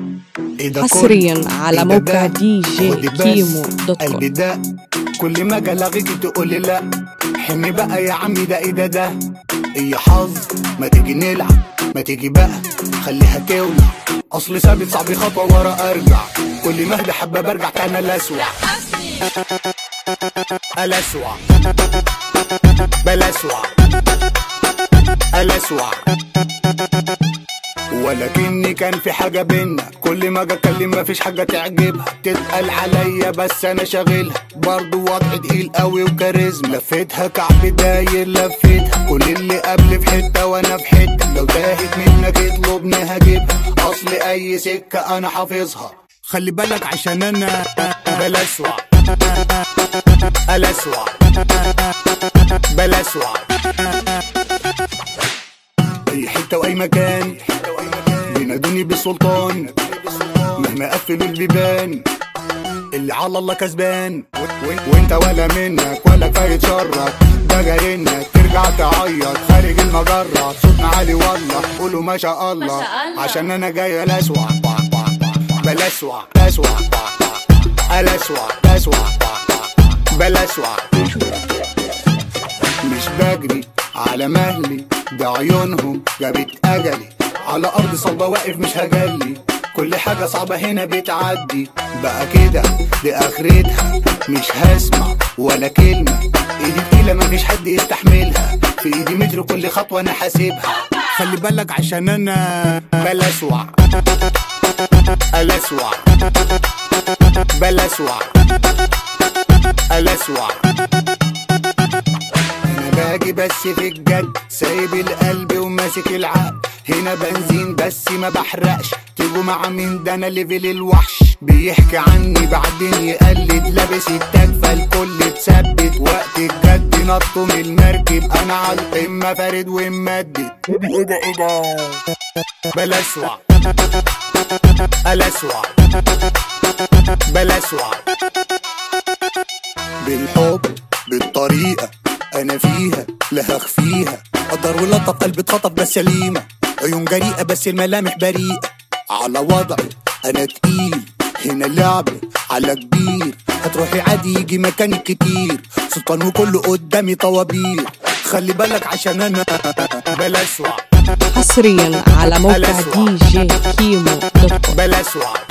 إيه ده حصريا كل- على إيه ده موقع ده؟ دي جي خدي بس كيمو دوت كوم قلبي ده كل ما اجي الغيكي تقولي لا حني بقى يا عمي ده ايه ده ده ايه حظ ما تيجي نلعب ما تيجي بقى خليها تولع اصل ثابت صعب خطوه ورا ارجع كل ما اهدى حبه برجع تاني الاسوع الاسوع بلاسوع الاسوع ولكني كان في حاجة بينا كل ما اجي اتكلم مفيش حاجة تعجبها تتقل عليا بس انا شاغلها برضو وضع تقيل قوي وكاريزما لفيتها كعب داير لفيتها كل اللي قبل في حتة وانا في حتة لو تاهت منك اطلبني هجيبها اصل اي سكة انا حافظها خلي بالك عشان انا بلاسوع الاسوع بلاسوع اي حته واي مكان بينادوني بالسلطان مهما قفلوا البيبان اللي على الله كسبان و- وانت ولا منك ولا كفايه شرك ده جاي انك ترجع تعيط خارج المجره صوتنا عالي والله قولوا ما شاء الله ما شاء الله. عشان انا جاي الاسوع بلاسوع بلاسوع الاسوع بلاسوع بلاسوع مش بجري على مهلي ده عيونهم جابت اجلي على ارض صلبه واقف مش هجلي كل حاجة صعبة هنا بتعدي بقى كده دي اخرتها مش هسمع ولا كلمة ايدي تقيلة مفيش حد يستحملها في ايدي متر كل خطوة انا حاسبها خلي بالك عشان انا بلاسوع الاسوع بلاسوع الاسوع انا باجي بس في الجد سايب القلب وماسك العقل هنا بنزين بس ما بحرقش تيجوا مع مين ده انا ليفل الوحش بيحكي عني بعدين يقلد لابس التاج فالكل اتثبت وقت الجد نطوا من المركب انا على القمه فارد وممدد ايه ده ايه ده بلاسوع الاسوع بلاسوع بالحب بالطريقة أنا فيها لا هخفيها قدر ولطف قلبي اتخطف بس سليمة عيون جريئة بس الملامح بريئة على وضعي أنا تقيل هنا اللعبة على كبير هتروحي عادي يجي مكانك كتير سلطان وكله قدامي طوابير خلي بالك عشان أنا بلاسوع حصريا على موقع دي جي كيمو دوت كوم بلاسوع